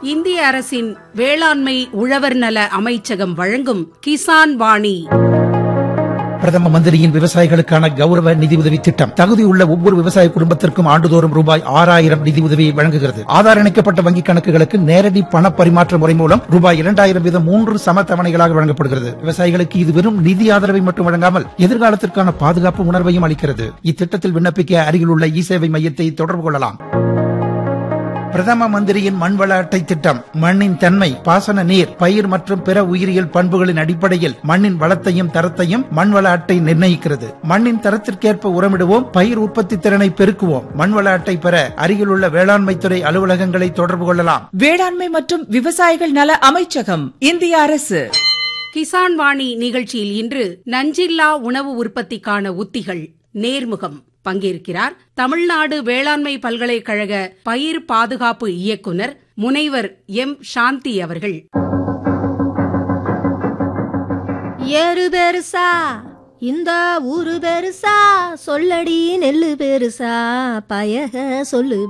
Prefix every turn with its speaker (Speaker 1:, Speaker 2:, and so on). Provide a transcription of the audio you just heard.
Speaker 1: இந்திய அரசின் வேளாண்மை உழவர் நல அமைச்சகம் வழங்கும் கிசான் வாணி
Speaker 2: பிரதம மந்திரியின் விவசாயிகளுக்கான கௌரவ நிதியுதவி திட்டம் தகுதியுள்ள ஒவ்வொரு விவசாய குடும்பத்திற்கும் ஆண்டுதோறும் ரூபாய் ஆறாயிரம் நிதியுதவியை வழங்குகிறது ஆதார் இணைக்கப்பட்ட வங்கிக் கணக்குகளுக்கு நேரடி பண பரிமாற்ற முறை மூலம் ரூபாய் இரண்டாயிரம் வீதம் மூன்று சம தவணைகளாக வழங்கப்படுகிறது விவசாயிகளுக்கு இது வெறும் நிதி ஆதரவை மட்டும் வழங்காமல் எதிர்காலத்திற்கான பாதுகாப்பு உணர்வையும் அளிக்கிறது இத்திட்டத்தில் விண்ணப்பிக்க அருகிலுள்ள இ சேவை மையத்தை தொடர்பு கொள்ளலாம் பிரதம மந்திரியின் மண்வள அட்டை திட்டம் மண்ணின் தன்மை பாசன நீர் பயிர் மற்றும் பிற உயிரியல் பண்புகளின் அடிப்படையில் மண்ணின் வளத்தையும் தரத்தையும் மண்வள அட்டை நிர்ணயிக்கிறது மண்ணின் தரத்திற்கேற்ப உரமிடுவோம் பயிர் உற்பத்தி திறனை பெருக்குவோம் மண்வள அட்டை பெற அருகிலுள்ள வேளாண்மை துறை அலுவலகங்களை தொடர்பு கொள்ளலாம்
Speaker 3: வேளாண்மை மற்றும் விவசாயிகள் நல அமைச்சகம் இந்திய அரசு
Speaker 1: கிசான் வாணி நிகழ்ச்சியில் இன்று நஞ்சில்லா உணவு உற்பத்திக்கான உத்திகள் நேர்முகம் பங்கேற்கிறார் தமிழ்நாடு வேளாண்மை பல்கலைக்கழக பயிர் பாதுகாப்பு இயக்குனர் முனைவர் எம் சாந்தி அவர்கள்
Speaker 4: ஏறு பெருசா இந்த ஊரு பெருசா சொல்லடி நெல்லு பெருசா பயக சொல்லு